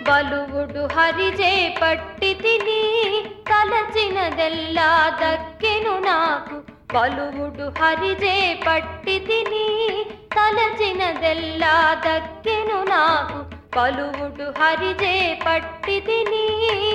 బలువుడు హరిజే పట్టి తిని తలచినదెల్లా దక్కెను నాకు బలువుడు హరిజే పట్టి తిని తలచినదెల్లా దక్కెను నాకు బలువుడు హరిజే పట్టి తిని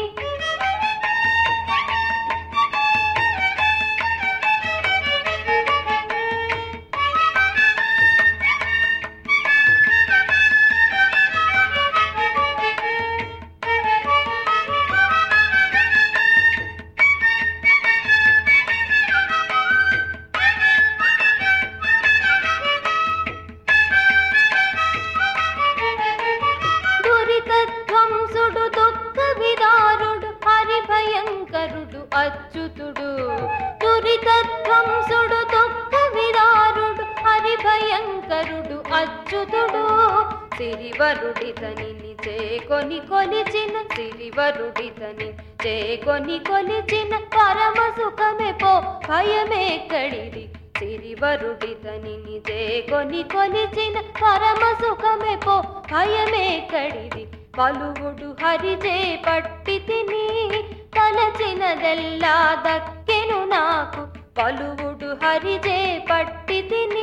దురితధ్వంసుడు దుఃఖ విదారుడు హరిభయంకరుడు అచ్యుతుడు దురితధ్వంసుడు దుఃఖ విదారుడు హరిభయంకరుడు అచ్యుతుడు సిరివరుడితనిని చేకొని కొలిచిన సిరివరుడితని చేకొని కొలిచిన పరమ సుఖమే పో భయమేక్కడిది సిరివరుడితనిని చేకొని కొలిచిన పరమ సుఖమే పో భయమేక్కడిది పలువుడు హరిజే పట్టి తిని తలచినదెల్లా దక్కెను నాకు పలువుడు హరిజే పట్టి తిని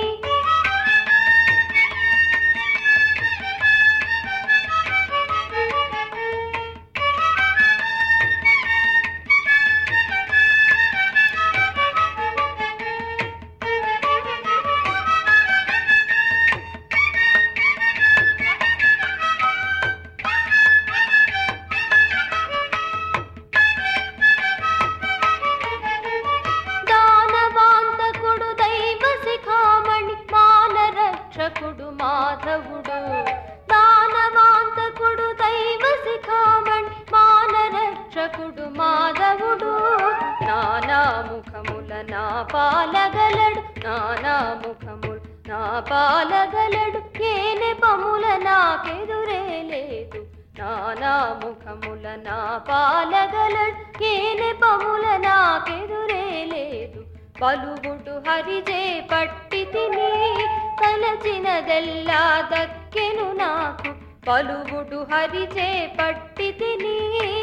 దానవాంతకుడు దైవ శిఖామణి మాన రక్షకుడు మాధవుడు దానవాంతకుడు దైవ శిఖామణి మాన రక్షకుడు మాధవుడు నానా ముఖముల నా పాలగలడు నానా ముఖములు నా పాలగలడు ఏనే పముల నాకెదురే లేదు నానా ముఖముల నా పాలగలడు ఏనే పముల నాకెదురే లేదు పలువుడు హరిజే పట్టి తిని తలచినదెల్లా దక్కెను నాకు పలువుడు హరిజే పట్టి తిని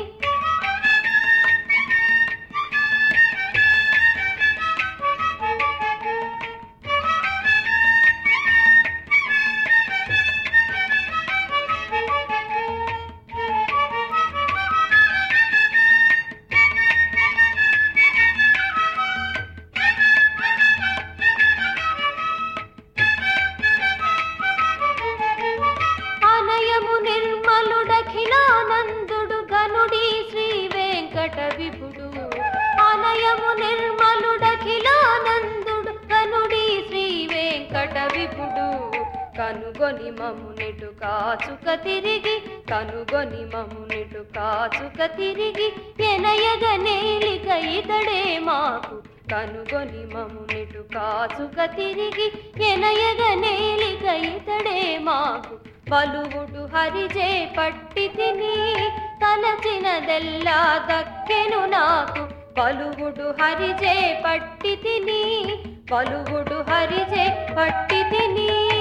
అనయము నిర్మలుడఖిలానందుడు గనుడి శ్రీ వెంకట విభుడు అనయము నిర్మలుడఖిలానందుడు గనుడి శ్రీ వెంకట విభుడు కనుగొని మమ్మునిటు కాచుక తిరిగి కనుగొని మమ్మునిటు కాచుక తిరిగి ఎనయగ నేలిక ఇతడే మాకు కనుగొని మమ్మునిటు కాచుక తిరిగి ఎనయగ నేలిక ఇతడే మాకు బలువుడు హరిజే పట్టి తిని తలచినదెల్లా దక్కెను నాకు బలువుడు హరిజే పట్టి తిని బలువుడు హరిజే పట్టి తిని